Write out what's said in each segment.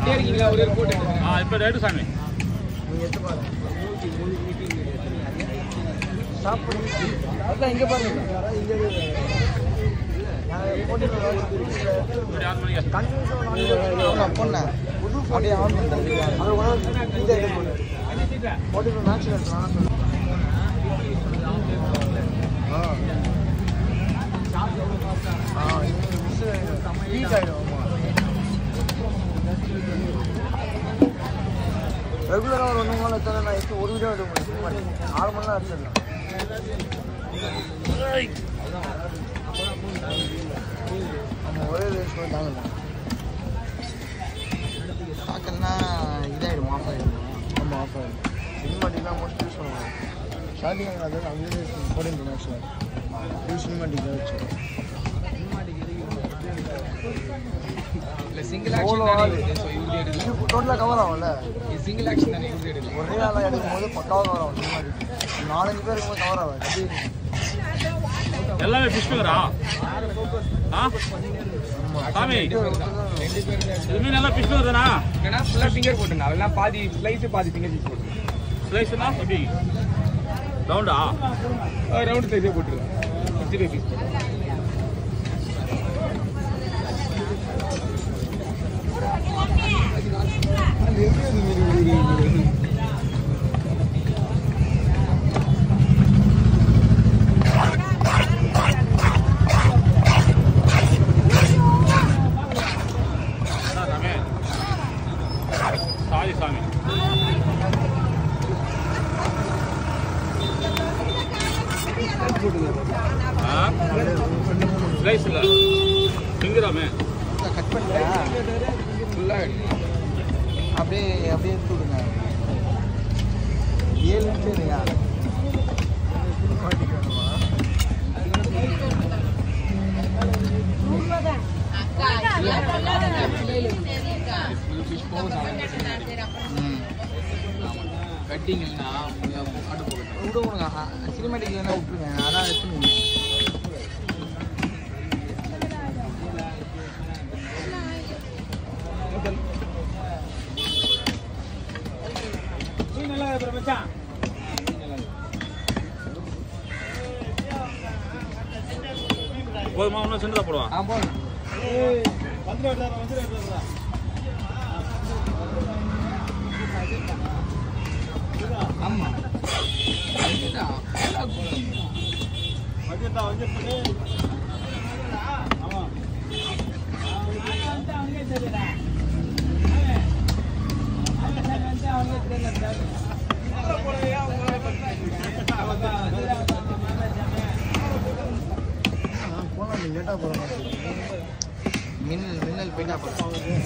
ரெண்டே இருக்கீங்களா ஒரே ஒரு போட்டு எடுங்க. ஆ இப்போ ரேட்டு சாமி நீங்க எடுத்து பாருங்க சாப்பிடுங்க அதான் இங்க பாருங்க இங்க நான் போட்டு இப்படி ஆறு மணிக்கு கண்டிப்பாக பொண்ணேன் புது அப்படியே ஆன் பண்ணுறேன் அது உடனே இந்த இது பண்ணு போட்டு மேட்ச் எடுக்கலாம் ஆ ஆ ஹீட் ஆகிடும் ரெகுலராக ஒரு ஒன்று மணி நேரம் எடுத்தாலும் நான் ಎಷ್ಟು ஒரு வீடியோ எடுக்க முடியும் சும்மா ஆறு மணி நேரம் எடுத்துடலாம் நம்ம ஒரே ரேஸ் கூட தாங்கலாம் தாக்கல்னா இதாகிடும் ஆஃப் ஆகிடும் நம்ம ஆஃப் ஆகிடும் சினிமாட்டிக்லாம் மோஸ்ட் யூஸ் பண்ணுவோம் ஸ்டார்டிங் அது அங்கேயே போட்டு ஆக்சுவலாக ஃபுல் சினிமாட்டிக் தான் வச்சு இல்ல சிங்கிள் ஆக்ஷன் தானே இவரு. So, இவரு எடுக்கல. இது டோட்டலாக கவர் ஆகும்ல இது சிங்கிள் ஆக்ஷன் தானே இவரு எடுக்கல. ஒரே ஆளாக எடுக்கும்போது பக்காவாக கவர் ஆகும் சினிமாட்டிக் நாலஞ்சு பேர் இருக்கும்போது கவர் ஆகாது எல்லாமே ஃபிஷ் ஃபிங்கரா ஆ சாமி ரெண்டு பேர் தான். ரெண்டு பேர் தான். இது மீன் எல்லாம் ஃபிஷ் ஃபிங்கர் தானா ஏன்னா ஃபுல்லா ஃபிங்கர் போட்டுங்க அதெல்லாம் பாதி ஸ்லைஸ் பாதி ஃபிங்கர் பீஸ் போட்டுருங்க ஸ்லைஸ்னா எப்படி ரவுண்டா ரவுண்ட் சைஸே போட்டுருங்க சிக்ஸ்டி ஃபைவ் பீஸ் சாமி சாரி சாமி ஆ ஸ்லைஸ் இல்லை ஃபிங்கராமே கட் பண்ணிட்டேன் ஃபுல்லாக எடுங்க அப்படியே அப்படியே எடுத்து விடுங்க ஏழு நிமிஷம் இருங்க ஃபிஷ் போக கட்டிங் இல்லைன்னா ஆட்டு போகட்டும் விட விடுங்க சினிமாட்டிக் வேணா விட்டுருங்க அதான் எடுத்துங்க போதுமா இன்னும் சின்னதாக போடுவான் ஆ போதும் ஆமா அதுதான். போகலாம் நீ லேட்டாக போகலாம் மின்னல் மின்னல் போயிட்டா போகலாம்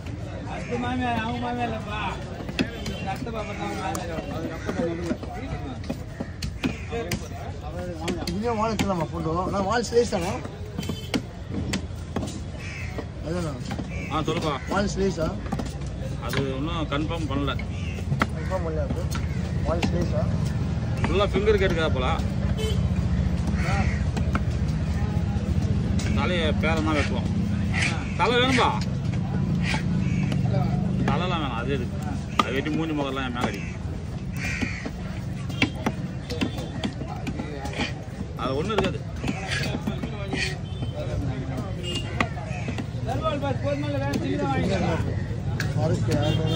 இதுலேயும் வால் எடுத்துலாமா ஃபோட்டோ நான் வால் ஸ்லேஸ் தானே அதுதானா ஆ சொல்லுப்பா வால் ஸ்லேஸா அது இன்னும் கன்ஃபார்ம் பண்ணல கன்ஃபார்ம் பண்ணல வால் ஸ்லேஸா ஃபுல்லாக ஃபிங்கர் கேட்டுக்கா போல தலையை பேரம் தான் வெட்டுவோம் தலை வேணும்பா தலைலாம் வேணாம் அது எதுக்கு அது வெட்டி மூஞ்சி முகம்லாம் என் மேலே அடிக்கும் அது ஒன்றும் இருக்காது ஃபாரஸ்ட்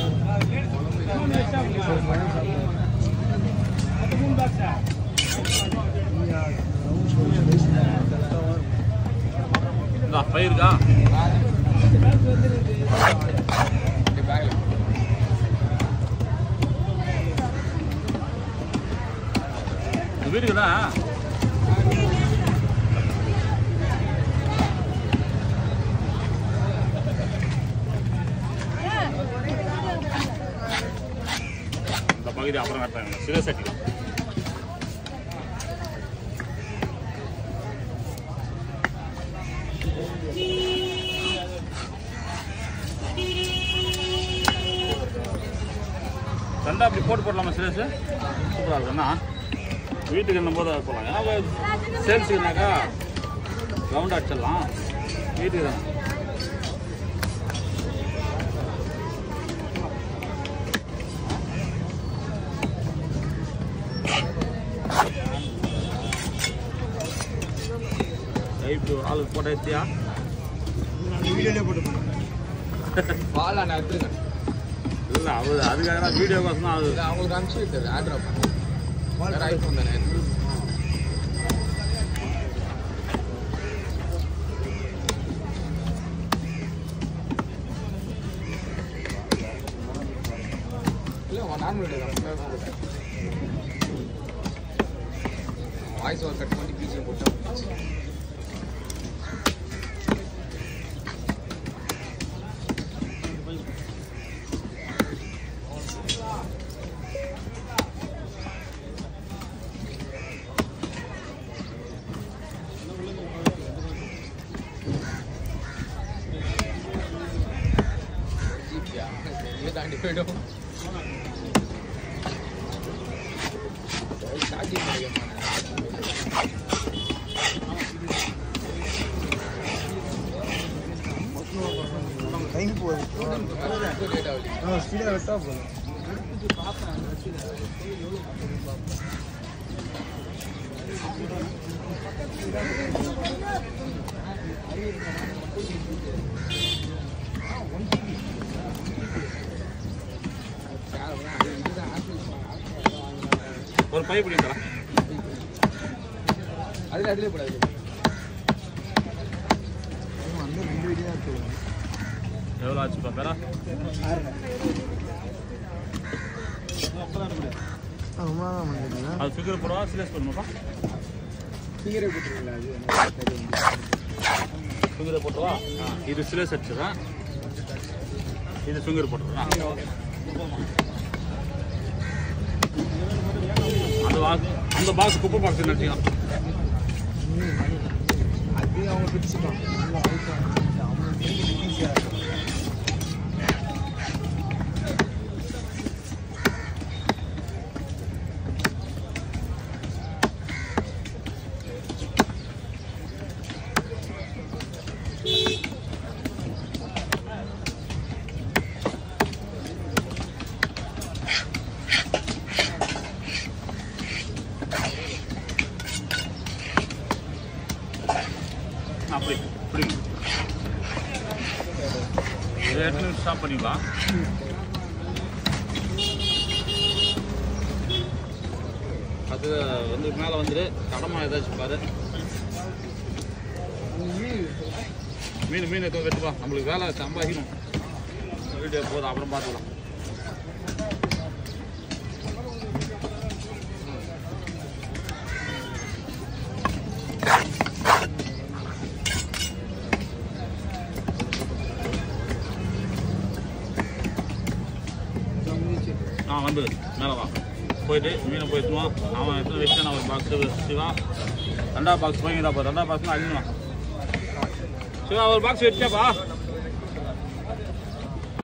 இந்த பயிருக்கா இந்த பேக்ல இந்த வீட்டுக்கு தான் இந்த பகுதி அப்புறம் கட்டுறாங்க சிவசக்தி ரெண்டா அப்படி போட்டு போடலாமா சிலேஸ் சூப்பராக இருக்குண்ணா வீட்டுக்கு என்ன போது போகலாம் ஏன்னா சேல்ஸுக்குனாக்கா ரவுண்ட் அடிச்சிடலாம் வீட்டுக்கு தான் போட்டோ எடுத்தியா நான் வீடியோலேயே போட்டு போனேன் பாலா நான் எடுத்துருக்கேன் இல்லை அது அதுக்காக தான் வீடியோ கோசம் தான் அது இது அவங்களுக்கு அனுப்பிச்சு ஆட்ரா வேற ஐஃபோன் தானே இல்லை அவன் நார்மல் வாய்ஸ் ஓவர் கட் பண்ணி பிஜிஎம் போட்டா ஜிபியா இங்கே தாண்டி போயிடும் சரி, ஸ்டார்டிங் பண்ணிக்கமா டைம் போகுது லேட் ஆகுது ஆ ஸ்பீடாக வெட்டா போதும் ஒரு பை பிடி தரேன் அதுல அதுல போடாது வந்து ரெண்டு வீடியோ தான் போதும் எவ்வளோ ஆச்சு பார்க்கறா ரொம்ப தான் பண்ணிருக்கீங்க அது ஃபிகர் போடவா சிலேஸ் பண்ணுமாப்பா ஃபிங்கரே போட்டுருங்களா அது ஃபிங்கரை போட்டுவா இது சிலேஸ் அடிச்சிடறேன் இது ஃபிங்கர் போட்டுறேன் அந்த பாக்ஸ் அந்த பாக்ஸ் குப்பை பாக்ஸ் நட்டியும் அது அவங்க பிடிச்சிக்கலாம் நல்லா ஐஃபோன் அவங்களுக்கு ஈஸியாக இருக்கும் அப்படி இப்படி இது எடுத்து ஸ்டாப் பண்ணிக்கலாம் அது வந்து மேலே வந்துடு கடமா ஏதாச்சும் பாரு மீன் மீன் எதுவும் வெட்டுவா நம்மளுக்கு வேலை சம்பாதிக்கணும் வீடியோ போதும் அப்புறம் பார்த்துக்கலாம் ஆ வந்து மேலே வா போயிட்டு மீனை போய் எடுத்துவான் அவன் எடுத்து வச்சு நான் ஒரு பாக்ஸ் சிவா ரெண்டா பாக்ஸ் போய் ரெண்டா பாக்ஸ் அழிஞ்சுவான் சிவா ஒரு பாக்ஸ் வச்சாப்பா